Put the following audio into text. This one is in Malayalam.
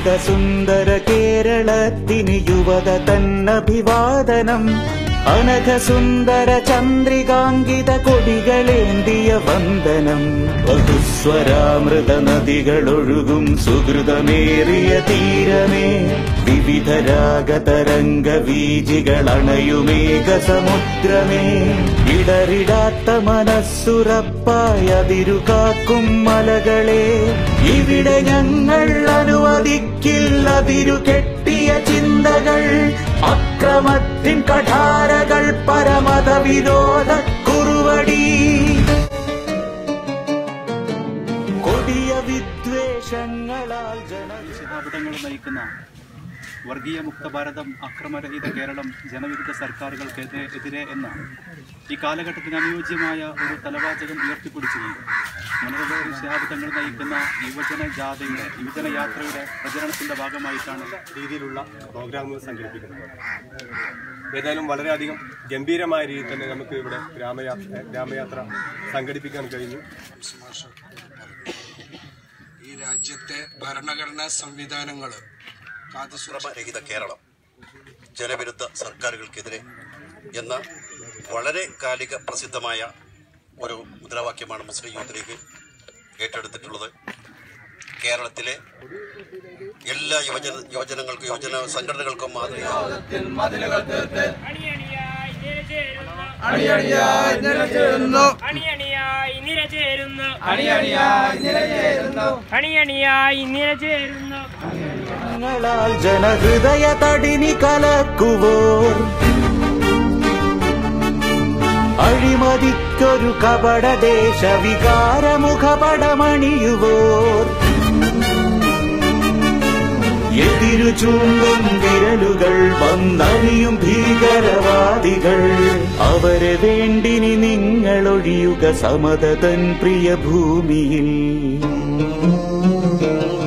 വികസിത സുന്ദര കേരളത്തിന് യുവത തന്നഭിവാദനം അനഘ സുന്ദര ചന്ദ്രികാങ്കിത കൊടികളേന്തിയ വന്ദനം ബഹുസ്വരാമൃത നദികളൊഴുകും സുഹൃതമേറിയ തീരമേ വിവിധ രാഗതരംഗ വീജികൾ അണയുമേക സമുദ്രമേ ഇടറിടാത്ത മനസ്സുറപ്പായ അതിരുകാക്കും മലകളെ ഇവിടെ ഞങ്ങൾ അനുവദിക്കില്ല അതിരു കെട്ടിയ ചിന്തകൾ അക്രമത്തിൻ കഠാരകൾ പരമത വിരോധ കുറുവടി കൊടിയ വിദ്വേഷങ്ങളാൽ ജന ശതാബ്ദങ്ങൾ നയിക്കുന്ന വർഗീയ മുക്ത ഭാരതം അക്രമരഹിത കേരളം ജനവിരുദ്ധ സർക്കാരുകൾക്കെതിരെ എതിരെ എന്ന ഈ കാലഘട്ടത്തിന് അനുയോജ്യമായ ഒരു തലവാചകം ഉയർത്തിപ്പിടിച്ചുകൊണ്ട് മുനകബേറി ശതാബ്ദങ്ങൾ നയിക്കുന്ന യുവജന ജാഥയുടെ യുവജന യാത്രയുടെ പ്രചരണത്തിന്റെ ഭാഗമായിട്ടാണ് രീതിയിലുള്ള പ്രോഗ്രാമുകൾ സംഘടിപ്പിക്കുന്നത് ഏതായാലും വളരെയധികം ഗംഭീരമായ രീതിയിൽ തന്നെ നമുക്ക് ഇവിടെ ഗ്രാമയാത്ര ഗ്രാമയാത്ര സംഘടിപ്പിക്കാൻ കഴിഞ്ഞു ഈ രാജ്യത്തെ ഭരണഘടനാ സംവിധാനങ്ങൾ അക്രമരഹിത കേരളം ജനവിരുദ്ധ സർക്കാരുകൾക്കെതിരെ എന്ന വളരെ കാലിക പ്രസിദ്ധമായ ഒരു മുദ്രാവാക്യമാണ് മുസ്ലിം യൂത്ത് ലീഗ് ഏറ്റെടുത്തിട്ടുള്ളത് കേരളത്തിലെ എല്ലാ യുവജന യുവജനങ്ങൾക്കും യുവജന സംഘടനകൾക്കും മാതൃക അണിയണിയായി നിരചേരുന്നു അണിയണിയായി നിരചേരുന്നു അണിയണിയായി നിരചേരുന്നു അണിയണിയായി നിരചേരുന്നു ങ്ങളാൽ ജനഹൃദയ തടിനി കലക്കുവോർ അഴിമതിക്കൊരു കപട ദേശവികാരമുഖപടമണിയുവോർ എതിരു ചൂണ്ടും വിരലുകൾ വന്നണിയും ഭീകരവാദികൾ അവരെ വേണ്ടിനി നിങ്ങളൊഴിയുക സമതതൻ പ്രിയ ഭൂമിയിൽ